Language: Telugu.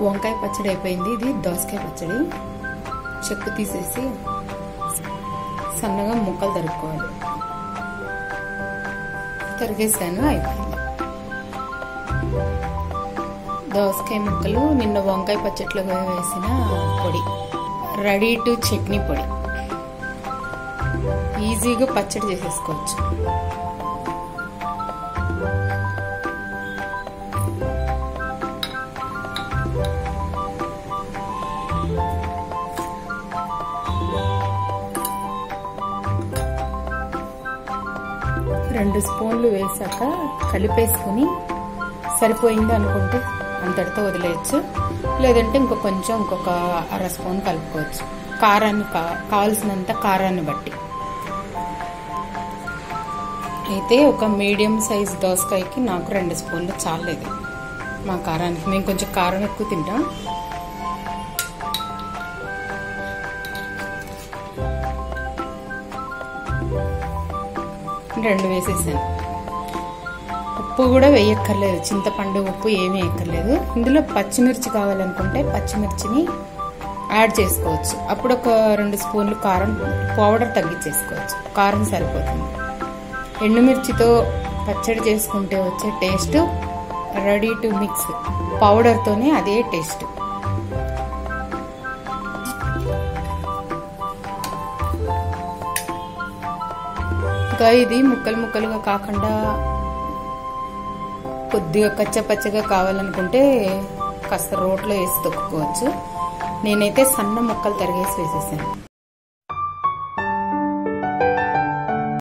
వంకాయ పచ్చడి అయిపోయింది ఇది దోసకాయ పచ్చడి చెక్కు తీసేసి సన్నగా ముక్కలు తరుక్కోవాలి తరిగేసాను అయిపోయింది దోసకాయ ముక్కలు నిన్న వంకాయ పచ్చట్లో వేసిన పొడి రెడీ టు చట్నీ పొడి ఈజీగా పచ్చడి చేసేసుకోవచ్చు రెండు స్పూన్లు వేసాక కలిపేసుకుని సరిపోయింది అనుకుంటే అంతటితో వదిలేయచ్చు లేదంటే ఇంకో కొంచెం ఇంకొక అర స్పూన్ కలుపుకోవచ్చు కారాన్ని కావాల్సినంత కారాన్ని బట్టి అయితే ఒక మీడియం సైజ్ దోసకాయకి నాకు రెండు స్పూన్లు చాలేదు మా కారానికి మేము కొంచెం కారం ఎక్కువ తింటాం రెండు వేసేసాను ఉప్పు కూడా వేయక్కర్లేదు చింతపండు ఉప్పు ఏమీ వేయక్కర్లేదు ఇందులో పచ్చిమిర్చి కావాలనుకుంటే పచ్చిమిర్చిని యాడ్ చేసుకోవచ్చు అప్పుడు ఒక రెండు స్పూన్లు కారం పౌడర్ తగ్గించేసుకోవచ్చు కారం సరిపోతుంది ఎండుమిర్చితో పచ్చడి చేసుకుంటే వచ్చే టేస్ట్ రెడీ టు మిక్స్ పౌడర్తోనే అదే టేస్ట్ ఇంకా ఇది ముక్కలు ముక్కలుగా కాకుండా కొద్దిగా కచ్చపచ్చగా కావాలనుకుంటే కాస్త రోట్లో వేసి తొక్కుకోవచ్చు నేనైతే సన్న ముక్కలు తరిగేసి వేసేసాను